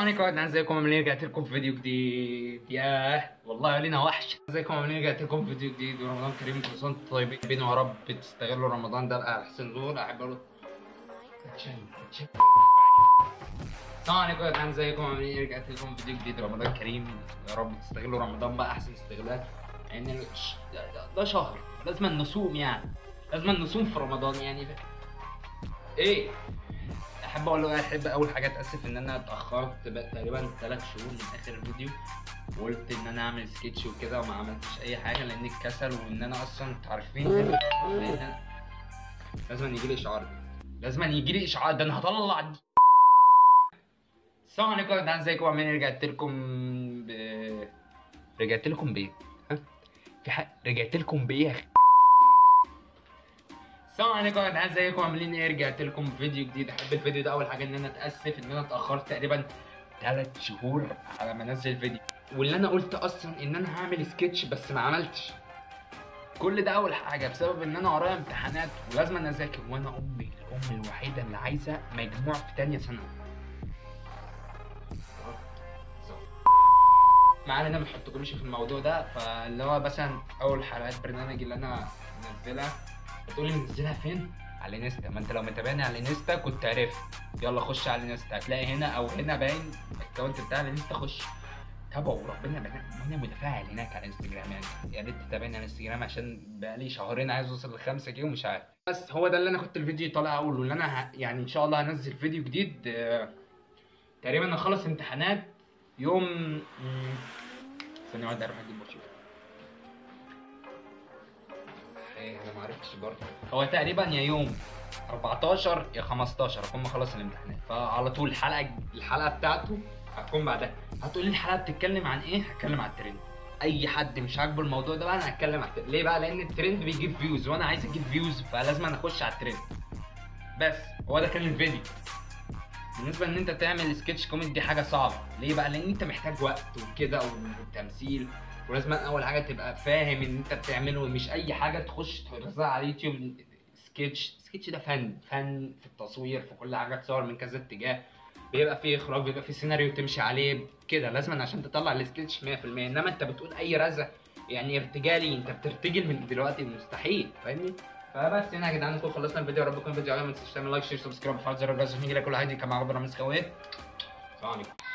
عليكم يا جدعان ازيكم عاملين رجعت لكم في فيديو جديد ياه والله لينا وحش ازيكم عاملين رجعت لكم في فيديو جديد ورمضان كريم كل سنه وانتم طيبين ويا رب تستغلوا رمضان ده لاحسن دور احب اقول كاتشين كاتشين السلام عليكم يا جدعان ازيكم عاملين ايه رجعت لكم في فيديو جديد رمضان كريم يا رب تستغلوا رمضان بقى احسن استغلال لان يعني ده, ده, ده شهر لازم نصوم يعني لازم نصوم في رمضان يعني ايه احب اقول له احب اول حاجه اتاسف ان انا اتاخرت بقى تقريبا ثلاث شهور من اخر الفيديو وقلت ان انا اعمل سكتش وكده وما عملتش اي حاجه لان الكسل وان انا اصلا انتوا عارفين لان أنا لازم يجي لي اشعار لازم يجي لي اشعار ده انا هطلع دي. السلام عليكم يا جدعان ازيكم عاملين رجعت لكم ب... رجعت لكم بايه؟ ها؟ في حق رجعت لكم بايه يا اخي؟ السلام عليكم يا جدعان ازيكم عاملين ايه رجعت لكم فيديو جديد احب الفيديو ده اول حاجه ان انا اتاسف ان انا اتاخرت تقريبا ثلاث شهور على ما انزل فيديو واللي انا قلت اصلا ان انا هعمل سكتش بس ما عملتش كل ده اول حاجه بسبب ان انا ورايا امتحانات ولازم انا اذاكر وانا امي الام الوحيده اللي عايزه مجموع في تانية ثانوي ما علينا ما نحطكمش في الموضوع ده فاللي هو مثلا اول حلقات برنامج اللي انا منزلها بتقولي منزلها فين؟ على الانستا ما انت لو متابعني على الانستا كنت عرفت يلا خش على الانستا هتلاقي هنا او هنا باين الاكونت بتاع الانستا خش تابعوا ربنا انا متفاعل هناك على الانستجرام يعني يا ريت تتابعني على الانستجرام عشان بقالي شهرين عايز اوصل ل 5 كيلو ومش عارف بس هو ده اللي انا كنت الفيديو طالع اقوله اللي انا ه... يعني ان شاء الله هنزل فيديو جديد آه... تقريبا هخلص امتحانات يوم مم، ثانية واحدة اروح اجيب برشلونة ايه انا ما عرفتش برضه هو تقريبا يا يوم 14 يا 15 اكون مخلص الامتحانات فعلى طول الحلقه الحلقه بتاعته هتكون بعدها هتقول لي الحلقه بتتكلم عن ايه هتكلم عن الترند اي حد مش عاجبه الموضوع ده بقى انا هتكلم عن الترند ليه بقى لان الترند بيجيب فيوز وانا عايز اجيب فيوز فلازم انا اخش على الترند بس هو ده كان الفيديو بالنسبه ان انت تعمل سكتش كوميدي دي حاجه صعبه ليه بقى لان انت محتاج وقت وكده والتمثيل ولازم اول حاجه تبقى فاهم ان انت بتعمله مش اي حاجه تخش ترزعها على اليوتيوب سكتش سكتش ده فن فن في التصوير في كل حاجه تصور من كذا اتجاه بيبقى فيه اخراج بيبقى فيه سيناريو تمشي عليه كده لازم عشان تطلع السكتش 100% انما انت بتقول اي رزق يعني ارتجالي انت بترتجل من دلوقتي مستحيل فاهمني فبس هنا يا جدعان نكون خلصنا الفيديو يا رب يكون الفيديو عجبكم ما تنسوش تعمل لايك شير سبسكرايب وفعل زر الجرس عشان يجيلك كل حاجه كما عبر من سكويت السلام عليكم